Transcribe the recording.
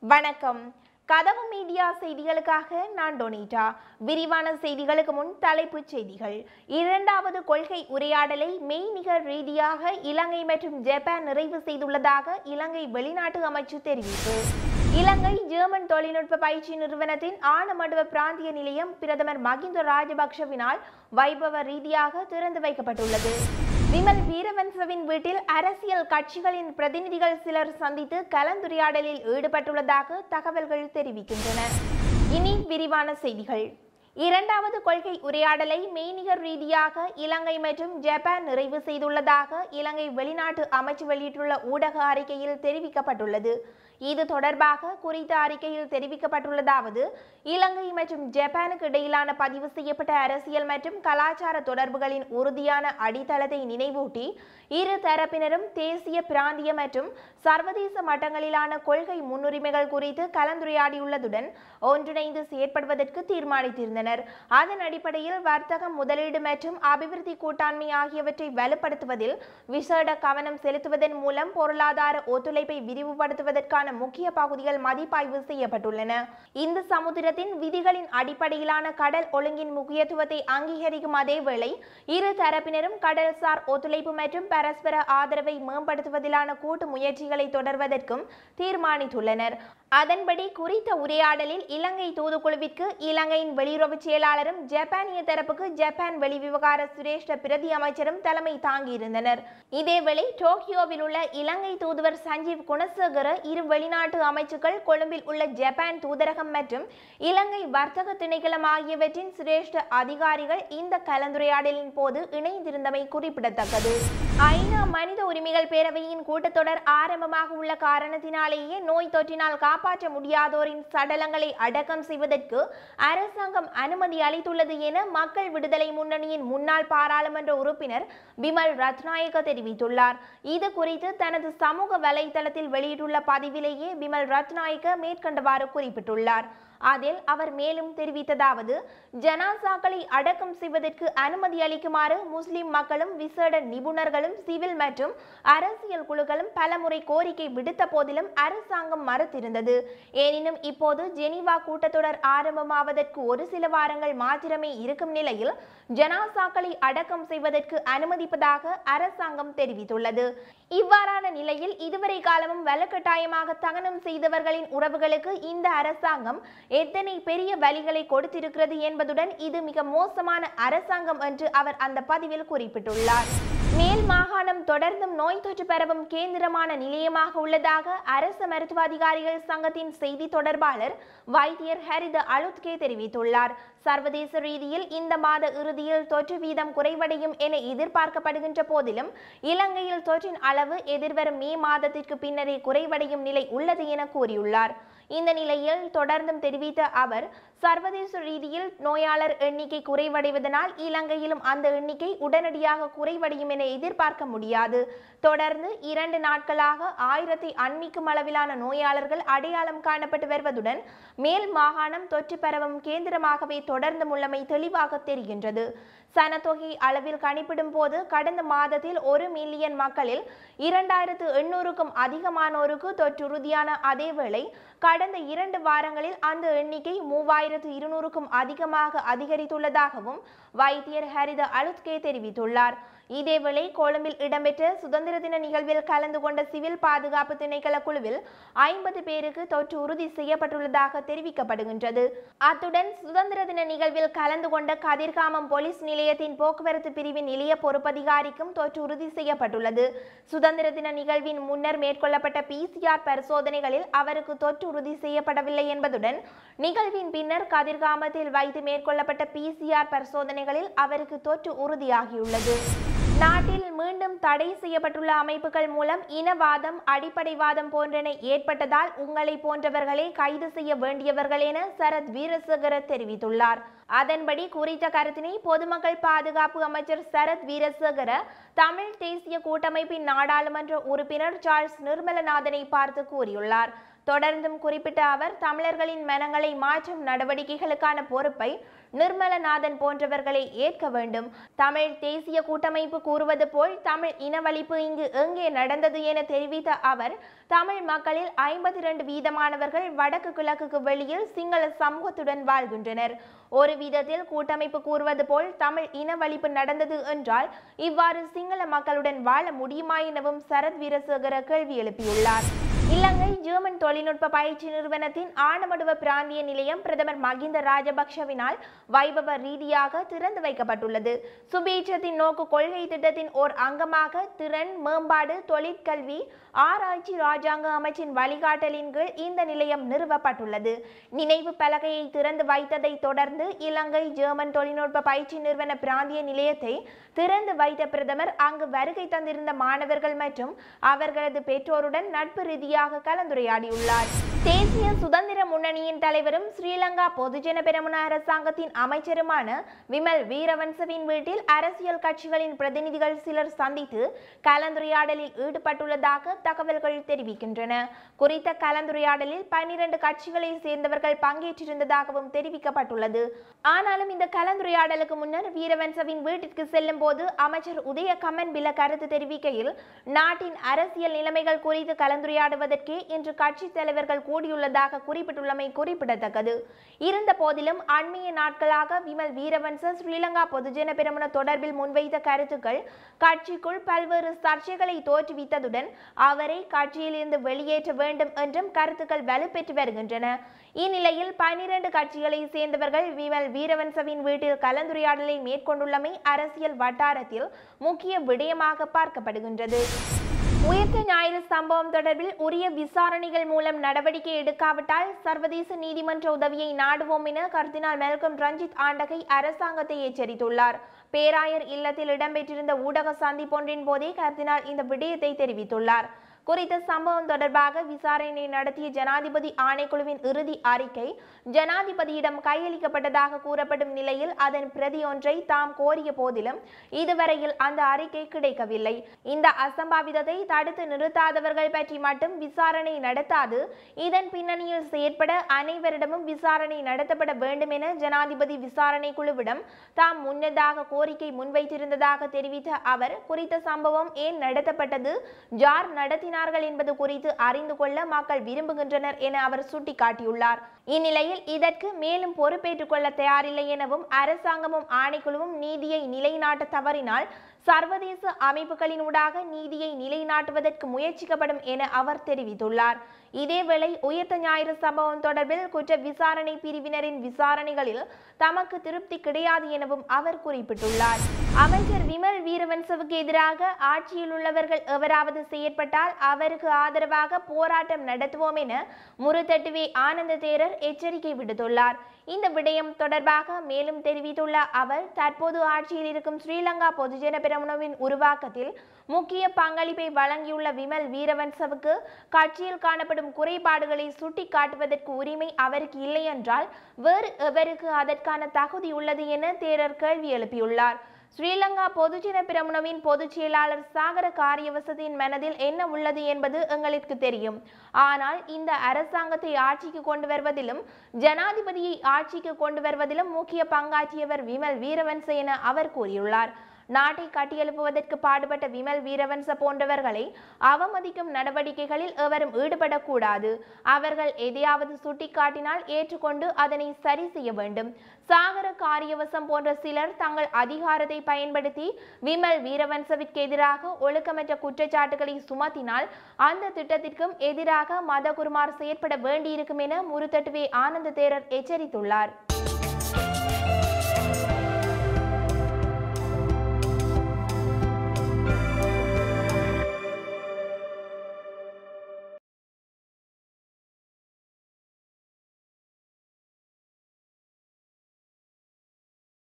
வணக்கம் கதவு மீடியா செய்திகளுக்காக நான் டொனிட்டா விரிவான செய்திகளுக்கு முன் தலைப்புச் செய்திகள் இரண்டாவது கொள்கை உரையாடலை மெய்நிகர் ரீதியாக இலங்கை மற்றும் ஜப்பான் நிறைவு செய்துள்ளதாக இலங்கை வெளிநாட்டு அமைச்சு தெரிவிப்பு இலங்கை ஜெர்மன் தொழில்நுட்ப பயிற்சி நிறுவனத்தின் ஆனமடுவ பிராந்திய நிலையம் பிரதமர் மகிந்த ராஜபக்ஷவினால் வைபவ ரீதியாக திறந்து வைக்கப்பட்டுள்ளது விமல் வீரவன்சவின் வீட்டில் அரசியல் கட்சிகளின் பிரதிநிதிகள் சிலர் சந்தித்து கலந்துரையாடலில் ஈடுபட்டுள்ளதாக தகவல்கள் தெரிவிக்கின்றன இனி விரிவான செய்திகள் இரண்டாவது கொள்கை உரையாடலை மெய்நிகர் ரீதியாக இலங்கை மற்றும் ஜப்பான் நிறைவு செய்துள்ளதாக இலங்கை வெளிநாட்டு அமைச்சு வெளியிட்டுள்ள ஊடக அறிக்கையில் தெரிவிக்கப்பட்டுள்ளது இது தொடர்பாக குறித்த அறிக்கையில் தெரிவிக்கப்பட்டுள்ளதாவது இலங்கை மற்றும் ஜப்பானுக்கு இடையிலான பதிவு செய்யப்பட்ட அரசியல் மற்றும் கலாச்சார தொடர்புகளின் உறுதியான அடித்தளத்தை நினைவூட்டி இரு தரப்பினரும் தேசிய பிராந்திய மற்றும் சர்வதேச மட்டங்களிலான கொள்கை முன்னுரிமைகள் குறித்து கலந்துரையாடியுள்ளதுடன் ஒன்றிணைந்து செயற்படுவதற்கு தீர்மானித்திருந்தனர் அதன் அடிப்படையில் வர்த்தகம் முதலீடு மற்றும் அபிவிருத்தி கூட்டாண்மை ஆகியவற்றை வலுப்படுத்துவதில் விசேட கவனம் செலுத்துவதன் மூலம் பொருளாதார ஒத்துழைப்பை விரிவுபடுத்துவதற்கான முக்கிய பகுதிகள் மதிப்பாய்வு செய்யப்பட்டுள்ளன இந்த சமுத்திரத்தின் விதிகளின் அடிப்படையிலான கடல் ஒழுங்கின் முக்கியத்துவத்தை அங்கீகரிக்கும் அதேவேளை இரு தரப்பினரும் கடல்சார் ஒத்துழைப்பு மற்றும் பரஸ்பர ஆதரவை மேம்படுத்துவதிலான கூட்டு முயற்சிகளை தொடர்வதற்கும் தீர்மானித்துள்ளனர் அதன்படி குறித்த உரையாடலில் இலங்கை தூதுக்குழுவிற்கு இலங்கையின் வெளியுறவு செயலாளரும் ஜப்பானிய தரப்புக்கு ஜப்பான் வெளிவிவகார சிரேஷ்ட பிரதி அமைச்சரும் தலைமை தாங்கியிருந்தனர் இதேவேளை டோக்கியோவில் உள்ள இலங்கை தூதுவர் சஞ்சீவ் குணசேகர இரு வெளிநாட்டு அமைச்சுக்கள் கொழும்பில் உள்ள ஜப்பான் தூதரகம் மற்றும் இலங்கை வர்த்தக திணைக்களம் ஆகியவற்றின் சிரேஷ்ட அதிகாரிகள் இந்த கலந்துரையாடலின் போது இணைந்திருந்தமை குறிப்பிடத்தக்கது ஐநா மனித உரிமைகள் பேரவையின் கூட்டத்தொடர் ஆரம்பமாக உள்ள காரணத்தினாலேயே நோய் தொற்றினால் காப்பாற்ற முடியாதோரின் சடலங்களை அடக்கம் செய்வதற்கு அரசாங்கம் அனுமதி அளித்துள்ளது என மக்கள் விடுதலை முன்னணியின் முன்னாள் பாராளுமன்ற உறுப்பினர் பிமல் ரத்நாயக்க தெரிவித்துள்ளார் இது குறித்து தனது சமூக வலைதளத்தில் வெளியிட்டுள்ள பதிவிலேயே பிமல் ரத்நாயக்க மேற்கண்டவாறு குறிப்பிட்டுள்ளார் அதில் அவர் மேலும் தெரிவித்ததாவது ஜனாசாக்களை அடக்கம் செய்வதற்கு அனுமதி அளிக்குமாறு முஸ்லிம் மக்களும் விசேட நிபுணர்களும் சிவில் மற்றும் அரசியல் குழுக்களும் பலமுறை கோரிக்கை விடுத்த போதிலும் அரசாங்கம் மறுத்திருந்தது எனினும் இப்போது ஜெனீவா கூட்டத்தொடர் ஆரம்பமாவதற்கு ஒரு சில வாரங்கள் மாத்திரமே இருக்கும் நிலையில் ஜனாசாக்களை அடக்கம் செய்வதற்கு அனுமதிப்பதாக அரசாங்கம் தெரிவித்துள்ளது இவ்வாறான நிலையில் இதுவரை காலமும் வலுக்கட்டாயமாக தகனம் செய்தவர்களின் உறவுகளுக்கு இந்த அரசாங்கம் எத்தனை பெரிய வழிகளை கொடுத்திருக்கிறது என்பதுடன் இது மிக மோசமான அரசாங்கம் என்று அவர் அந்த பதிவில் குறிப்பிட்டுள்ளார் மேல் மாகாணம் தொடர்ந்தும் நோய் தொற்று பரவும் கேந்திரமான நிலையமாக உள்ளதாக அரசு மருத்துவ அதிகாரிகள் சங்கத்தின் செய்தி தொடர்பாளர் வைத்தியர் ஹரித அலுத்கே தெரிவித்துள்ளார் சர்வதேச ரீதியில் இந்த மாத இறுதியில் தொற்று வீதம் குறைவடையும் என எதிர்பார்க்கப்படுகின்ற போதிலும் இலங்கையில் தொற்றின் அளவு எதிர்வரும் மே மாதத்திற்கு பின்னரே குறைவடையும் நிலை உள்ளது என கூறியுள்ளார் இந்த நிலையில் தொடர்ந்தும் தெரிவித்த அவர் சர்வதேச ரீதியில் நோயாளர் எண்ணிக்கை குறைவடைவதனால் இலங்கையிலும் அந்த எண்ணிக்கை உடனடியாக குறைவடையும் என எதிர்பார்க்க முடியாது தொடர்ந்து இரண்டு நாட்களாக ஆயிரத்தை அண்மிக்கும் அளவிலான நோயாளர்கள் அடையாளம் காணப்பட்டு வருவதுடன் மேல் மாகாணம் தொற்று பரவும் கேந்திரமாகவே தொடர்ந்து உள்ளமை தெளிவாக தெரிகின்றது சனத்தொகை அளவில் கணிப்பிடும் போது கடந்த மாதத்தில் ஒரு மில்லியன் மக்களில் இரண்டாயிரத்து எண்ணூறுக்கும் அதிகமானோருக்கு தொற்றுறுதியான அதேவேளை கடந்த இரண்டு வாரங்களில் அந்த எண்ணிக்கை மூவாயிரத்து இருநூறுக்கும் அதிகமாக அதிகரித்துள்ளதாகவும் வைத்தியர் ஹரித அலுத்கே தெரிவித்துள்ளார் இதேவேளை கொழும்பில் இடம்பெற்ற சுதந்திர தின நிகழ்வில் கலந்து கொண்ட சிவில் பாதுகாப்பு திணைக்கள குழுவில் ஐம்பது பேருக்கு தொற்று உறுதி செய்யப்பட்டுள்ளதாக தெரிவிக்கப்படுகின்றது அத்துடன் சுதந்திர தின நிகழ்வில் கலந்து கொண்ட கதிர்காமம் போலீஸ் நிலையத்தின் போக்குவரத்து பிரிவின் நிலைய பொறுப்பதிகாரிக்கும் தொற்று உறுதி செய்யப்பட்டுள்ளது சுதந்திர தின நிகழ்வின் முன்னர் மேற்கொள்ளப்பட்ட பிசிஆர் பரிசோதனைகளில் அவருக்கு தொற்று உறுதி செய்யப்படவில்லை என்பதுடன் நிகழ்வின் பின்னர் கதிர்காமத்தில் வைத்து மேற்கொள்ளப்பட்ட பிசிஆர் பரிசோதனைகளில் அவருக்கு தொற்று உறுதியாகியுள்ளது நாட்டில் மீண்டும் தடை செய்யப்பட்டுள்ள அமைப்புகள் மூலம் இனவாதம் அடிப்படைவாதம் போன்றன ஏற்பட்டதால் உங்களை போன்றவர்களை கைது செய்ய வேண்டியவர்கள் என சரத் வீரசேகர தெரிவித்துள்ளார் அதன்படி குறித்த கருத்தினை பொதுமக்கள் பாதுகாப்பு அமைச்சர் சரத் வீரசேகர தமிழ் தேசிய கூட்டமைப்பின் நாடாளுமன்ற உறுப்பினர் சார்ல்ஸ் நிர்மலநாதனை பார்த்து கூறியுள்ளார் தொடர்ந்தும் குறிப்பிட்ட அவர் தமிழர்களின் மனங்களை மாற்றும் நடவடிக்கைகளுக்கான பொறுப்பை நிர்மலநாதன் போன்றவர்களை ஏற்க வேண்டும் தமிழ் தேசிய கூட்டமைப்பு கூறுவது போல் தமிழ் இனவழிப்பு இங்கு எங்கே நடந்தது என தெரிவித்த அவர் தமிழ் மக்களில் ஐம்பத்தி இரண்டு வீதமானவர்கள் வடக்கு கிழக்குக்கு வெளியில் சிங்கள சமூகத்துடன் வாழ்கின்றனர் ஒரு விதத்தில் கூட்டமைப்பு கூறுவது போல் தமிழ் இனவழிப்பு நடந்தது என்றால் இவ்வாறு சிங்கள மக்களுடன் வாழ முடியுமா எனவும் சரத் வீரசேகர கேள்வி எழுப்பியுள்ளார் இலங்கை ஜெர்மன் தொழில்நுட்ப பயிற்சி நிறுவனத்தின் ஆனமடுவ பிராந்திய நிலையம் பிரதமர் மகிந்த ராஜபக்ஷவினால் வைபவ ரீதியாக திறந்து வைக்கப்பட்டுள்ளது சுபீட்சத்தின் நோக்கு கொள்கை திட்டத்தின் ஓர் அங்கமாக திறன் மேம்பாடு தொழிற்கல்வி ஆராய்ச்சி ராஜாங்க அமைச்சின் வழிகாட்டலின் கீழ் இந்த நிலையம் நிறுவப்பட்டுள்ளது நினைவு பலகையை திறந்து வைத்ததை தொடர்ந்து இலங்கை ஜெர்மன் தொழில்நுட்ப பயிற்சி நிறுவன பிராந்திய நிலையத்தை திறந்து வைத்த பிரதமர் அங்கு வருகை தந்திருந்த மாணவர்கள் மற்றும் அவர்களது பெற்றோருடன் நட்பு ரீதியாக கலந்துரையாடியுள்ளார் தேசிய சுதந்திர முன்னணியின் தலைவரும் ஸ்ரீலங்கா பொதுஜன பெரமுன அரசாங்கத்தின் அமைச்சருமான விமல் வீரவன்சவின் வீட்டில் அரசியல் கட்சிகளின் பிரதிநிதிகள் சிலர் சந்தித்து கலந்துரையாடலில் ஈடுபட்டுள்ளதாக தகவல்கள் தெரிவிக்கின்றன குறித்த கலந்துரையாடலில் பன்னிரண்டு கட்சிகளை சேர்ந்தவர்கள் பங்கேற்றிருந்ததாகவும் தெரிவிக்கப்பட்டுள்ளது ஆனாலும் இந்த கலந்துரையாடலுக்கு முன்னர் வீரவன்சவின் வீட்டிற்கு செல்லும் போது அமைச்சர் உதய கமன் பில கருத்து தெரிவிக்கையில் நாட்டின் அரசியல் நிலைமைகள் குறித்து கலந்துரையாடுவதற்கே இன்று கட்சி தலைவர்கள் கூடியுள்ளதாக குறிப்பிட்டுள்ளமை குறிப்பிடத்தக்கது இருந்த போதிலும் அண்மைய நாட்களாக விமல் வீரவன்ச ஸ்ரீலங்கா பொதுஜன பெரமுன தொடர்பில் முன்வைத்த கருத்துக்கள் கட்சிக்குள் பல்வேறு சர்ச்சைகளை தோற்றுவித்ததுடன் அவரை கட்சியிலிருந்து வெளியேற்ற வேண்டும் என்றும் கருத்துக்கள் வலுப்பெற்று வருகின்றன இந்நிலையில் பனிரண்டு கட்சிகளை சேர்ந்தவர்கள் விமல் வீரவன்சவின் வீட்டில் கலந்துரையாடலை மேற்கொண்டுள்ளமை அரசியல் வட்டாரத்தில் முக்கிய விடயமாக பார்க்கப்படுகின்றது உயிர்த்த ஞாயிறு சம்பவம் தொடர்பில் உரிய விசாரணைகள் மூலம் நடவடிக்கை எடுக்காவிட்டால் சர்வதேச நீதிமன்ற உதவியை நாடுவோம் என கர்தினால் மெல்கம் ரஞ்சித் ஆண்டகை அரசாங்கத்தை எச்சரித்துள்ளார் பேராயர் இல்லத்தில் இடம்பெற்றிருந்த ஊடக சந்திப்பொன்றின் போதே கர்தினால் இந்த விடயத்தை தெரிவித்துள்ளார் குறித்த சம்பவம் தொடர்பாக விசாரணை நடத்திய ஜனாதிபதி ஆணைக்குழுவின் இறுதி அறிக்கை ஜனாதிபதியிடம் கையளிக்கப்பட்டதாக கூறப்படும் நிலையில் அதன் பிரதி ஒன்றை தாம் கோரிய போதிலும் இதுவரையில் அந்த அறிக்கை கிடைக்கவில்லை இந்த அசம்பாவிதத்தை தடுத்து நிறுத்தாதவர்கள் பற்றி மட்டும் விசாரணை நடத்தாது இதன் பின்னணியில் செயற்பட அனைவரிடமும் விசாரணை நடத்தப்பட வேண்டும் என ஜனாதிபதி விசாரணை குழுவிடம் தாம் முன்னதாக கோரிக்கை முன்வைத்திருந்ததாக தெரிவித்த அவர் குறித்த சம்பவம் ஏன் நடத்தப்பட்டது ஜார் நடத்தினார்கள் என்பது குறித்து அறிந்து கொள்ள மக்கள் விரும்புகின்றனர் என அவர் சுட்டிக்காட்டியுள்ளார் இந்நிலையில் இதற்கு மேலும் பொறுப்பேற்றுக் கொள்ள தயாரில்லை எனவும் அரசாங்கமும் ஆணைக்குழுவும் நீதியை நிலைநாட்ட தவறினால் சர்வதேச அமைப்புகளினூடாக நீதியை நிலைநாட்டுவதற்கு முயற்சிக்கப்படும் என அவர் தெரிவித்துள்ளார் இதேவேளை உயிர்த்த ஞாயிறு சம்பவம் தொடர்பில் குற்ற விசாரணை பிரிவினரின் விசாரணைகளில் தமக்கு திருப்தி கிடையாது எனவும் அவர் குறிப்பிட்டுள்ளார் அமைச்சர் விமல் வீரவன்சவுக்கு எதிராக ஆட்சியில் உள்ளவர்கள் எவராவது செயற்பட்டால் அவருக்கு ஆதரவாக போராட்டம் நடத்துவோம் என முருத்தட்டுவே ஆனந்த தேரர் எச்சரிக்கை விடுத்துள்ளார் இந்த விடயம் தொடர்பாக மேலும் தெரிவித்துள்ள அவர் தற்போது ஆட்சியில் இருக்கும் ஸ்ரீலங்கா பொதுஜன பெரமுனவின் உருவாக்கத்தில் முக்கிய பங்களிப்பை வழங்கியுள்ள விமல் வீரவன்சவுக்கு கட்சியில் காணப்படும் குறைபாடுகளை சுட்டிக்காட்டுவதற்கு உரிமை அவருக்கு இல்லை என்றால் வேறு எவருக்கு அதற்கான தகுதி உள்ளது என தேரர் கேள்வி எழுப்பியுள்ளார் ஸ்ரீலங்கா பொதுஜன பிரமுனவின் பொதுச் செயலாளர் சாகர காரியவசத்தின் மனதில் என்ன உள்ளது என்பது எங்களுக்கு தெரியும் ஆனால் இந்த அரசாங்கத்தை ஆட்சிக்கு கொண்டு வருவதிலும் ஜனாதிபதியை ஆட்சிக்கு கொண்டு வருவதிலும் முக்கிய பங்காற்றியவர் விமல் வீரவன்ச என அவர் கூறியுள்ளார் நாட்டை கட்டியெழுப்புவதற்கு பாடுபட்ட விமல் வீரவன்ச போன்றவர்களை அவமதிக்கும் நடவடிக்கைகளில் எவரும் ஈடுபடக்கூடாது அவர்கள் எதையாவது சுட்டிக்காட்டினால் ஏற்றுக்கொண்டு அதனை சரி செய்ய வேண்டும் சாகர காரியவசம் போன்ற சிலர் தங்கள் அதிகாரத்தை பயன்படுத்தி விமல் வீரவன்சவிற்கு எதிராக ஒழுக்கமற்ற குற்றச்சாட்டுகளை சுமத்தினால் அந்த திட்டத்திற்கும் எதிராக மதகுருமார் செயற்பட வேண்டியிருக்கும் என முருத்தட்டுவே ஆனந்த தேரர் எச்சரித்துள்ளார்